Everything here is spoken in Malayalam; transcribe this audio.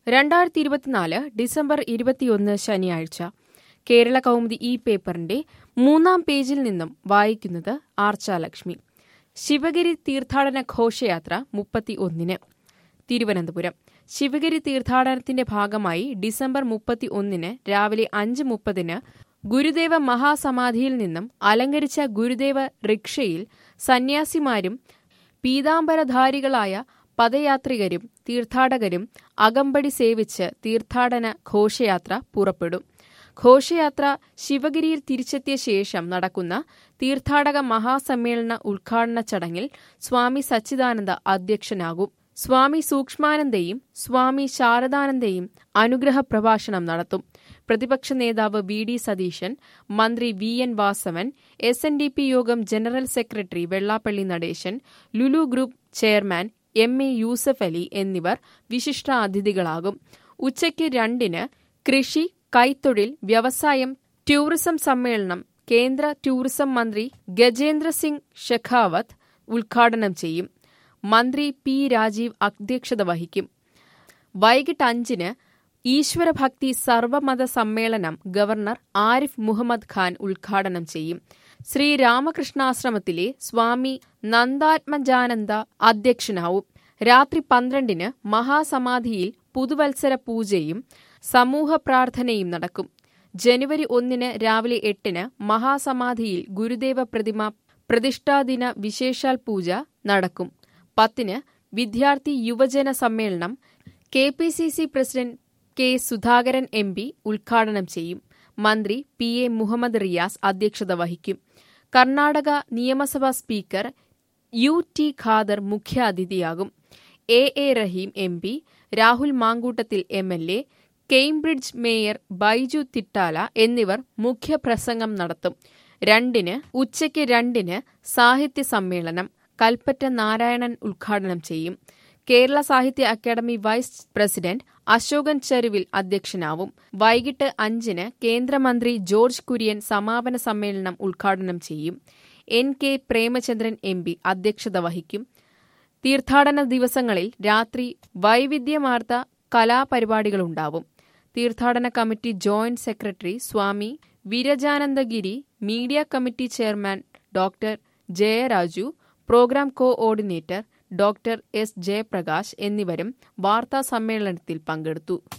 രണ്ടായിരത്തി ഇരുപത്തിനാല് ഡിസംബർ ഇരുപത്തിയൊന്ന് ശനിയാഴ്ച കേരള കൗമുദി ഈ പേപ്പറിന്റെ മൂന്നാം പേജിൽ നിന്നും വായിക്കുന്നത് ആർച്ചാലക്ഷ്മി ശിവഗിരി തീർത്ഥാടന ഘോഷയാത്ര മുപ്പത്തി ഒന്നിന് തിരുവനന്തപുരം ശിവഗിരി തീർത്ഥാടനത്തിന്റെ ഭാഗമായി ഡിസംബർ മുപ്പത്തി ഒന്നിന് രാവിലെ അഞ്ച് മുപ്പതിന് ഗുരുദേവ മഹാസമാധിയിൽ നിന്നും അലങ്കരിച്ച ഗുരുദേവ റിക്ഷയിൽ സന്യാസിമാരും പീതാംബരധാരികളായ പദയാത്രികരും തീർത്ഥാടകരും അകമ്പടി സേവിച്ച് തീർത്ഥാടന ഘോഷയാത്ര പുറപ്പെടും ഘോഷയാത്ര ശിവഗിരിയിൽ തിരിച്ചെത്തിയ ശേഷം നടക്കുന്ന തീർത്ഥാടക മഹാസമ്മേളന ഉദ്ഘാടന ചടങ്ങിൽ സ്വാമി സച്ചിദാനന്ദ അധ്യക്ഷനാകും സ്വാമി സൂക്ഷ്മാനന്ദയും സ്വാമി ശാരദാനന്ദയും അനുഗ്രഹ പ്രഭാഷണം നടത്തും പ്രതിപക്ഷ നേതാവ് വി ഡി സതീശൻ മന്ത്രി V N Vasavan S N D P Yogam general secretary Vellappally Natesan Lulu group chairman M A Yusuff Ali എന്നിവർ വിശിഷ്ടാതിഥികളാകും ഉച്ചയ്ക്ക് രണ്ടിന് കൃഷി കൈത്തൊഴിൽ വ്യവസായം ടൂറിസം സമ്മേളനം കേന്ദ്ര ടൂറിസം മന്ത്രി ഗജേന്ദ്ര സിംഗ് ഷെഖാവത്ത് ഉദ്ഘാടനം ചെയ്യും മന്ത്രി പി രാജീവ് അധ്യക്ഷത വഹിക്കും വൈകിട്ട് അഞ്ചിന് ഈശ്വരഭക്തി സർവമത സമ്മേളനം ഗവർണർ ആരിഫ് മുഹമ്മദ് ഖാൻ ഉദ്ഘാടനം ചെയ്യും ശ്രീരാമകൃഷ്ണാശ്രമത്തിലെ സ്വാമി നന്ദാത്മജാനന്ദ അധ്യക്ഷനാവും രാത്രി പന്ത്രണ്ടിന് മഹാസമാധിയിൽ പുതുവത്സര പൂജയും സമൂഹ പ്രാർത്ഥനയും നടക്കും ജനുവരി ഒന്നിന് രാവിലെ എട്ടിന് മഹാസമാധിയിൽ ഗുരുദേവ പ്രതിമ പ്രതിഷ്ഠാദിന വിശേഷാൽ പൂജ നടക്കും പത്തിന് വിദ്യാർത്ഥി യുവജന സമ്മേളനം K P C C president K Sudhakaran M P ഉദ്ഘാടനം ചെയ്യും മന്ത്രി പി എ മുഹമ്മദ് റിയാസ് അധ്യക്ഷത വഹിക്കും കർണാടക നിയമസഭാ സ്പീക്കർ യു ടി ഖാദർ മുഖ്യാതിഥിയാകും A A Rahim M P Rahul Mamkootathil M L A Cambridge mayor Baiju Thittala എന്നിവർ മുഖ്യപ്രസംഗം നടത്തും രണ്ടിന് ഉച്ചയ്ക്ക് രണ്ടിന് സാഹിത്യ സമ്മേളനം കൽപ്പറ്റ നാരായണൻ ഉദ്ഘാടനം ചെയ്യും കേരള സാഹിത്യ അക്കാദമി വൈസ് പ്രസിഡന്റ് അശോകൻ ചരുവിൽ അധ്യക്ഷനാവും വൈകിട്ട് അഞ്ചിന് കേന്ദ്രമന്ത്രി ജോർജ് കുര്യൻ സമാപന സമ്മേളനം ഉദ്ഘാടനം ചെയ്യും N K Premachandran M P അധ്യക്ഷത വഹിക്കും തീർത്ഥാടന ദിവസങ്ങളിൽ രാത്രി വൈവിധ്യമാർത്ത കലാപരിപാടികളുണ്ടാവും തീർത്ഥാടന committee joint secretary Swami Virajanandagiri media committee chairman doctor Jayaraju programme coordinator doctor S Jayaprakash എന്നിവരും വാർത്താ സമ്മേളനത്തിൽ പങ്കെടുത്തു